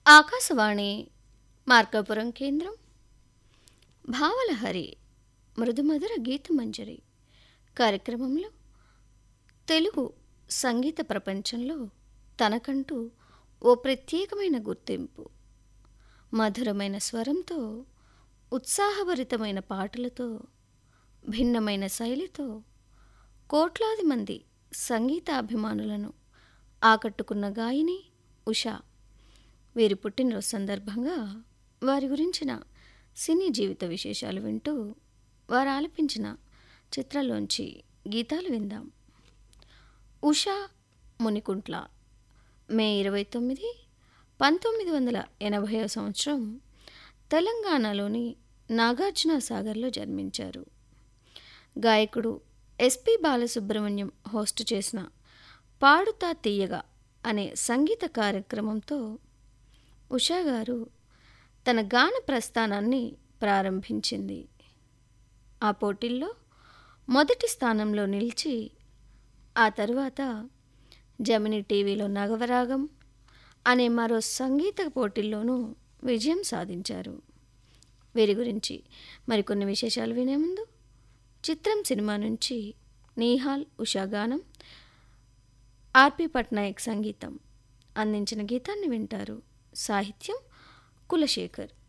ఆకాశవాణి మార్కాపురం కేంద్రం భావలహరి మృదుమధుర గీతమంజరి కార్యక్రమంలో తెలుగు సంగీత ప్రపంచంలో తనకంటూ ఓ ప్రత్యేకమైన గుర్తింపు మధురమైన స్వరంతో ఉత్సాహభరితమైన పాటలతో భిన్నమైన శైలితో కోట్లాది మంది సంగీతాభిమానులను ఆకట్టుకున్న గాయని ఉషా వీరి పుట్టినరోజు సందర్భంగా వారి గురించిన సినీ జీవిత విశేషాలు వింటూ వారు ఆలపించిన చిత్రాల్లోంచి గీతాలు విందాం ఉషా మునికుంట్ల మే ఇరవై తొమ్మిది పంతొమ్మిది వందల ఎనభై సంవత్సరం తెలంగాణలోని నాగార్జున సాగర్లో జన్మించారు గాయకుడు ఎస్పి బాలసుబ్రహ్మణ్యం హోస్ట్ చేసిన పాడుతా తీయగా అనే సంగీత కార్యక్రమంతో ఉషా గారు తన గాన ప్రస్థానాన్ని ప్రారంభించింది ఆ పోటీల్లో మొదటి స్థానంలో నిలిచి ఆ తరువాత జమిని టీవీలో నగవరాగం అనే మరో సంగీత పోటీల్లోనూ విజయం సాధించారు వీరి గురించి మరికొన్ని విశేషాలు వినే ముందు చిత్రం సినిమా నుంచి నీహాల్ ఉషా గానం ఆర్పి పట్నాయక్ సంగీతం అందించిన గీతాన్ని వింటారు సాహిత్యం కులశేఖర్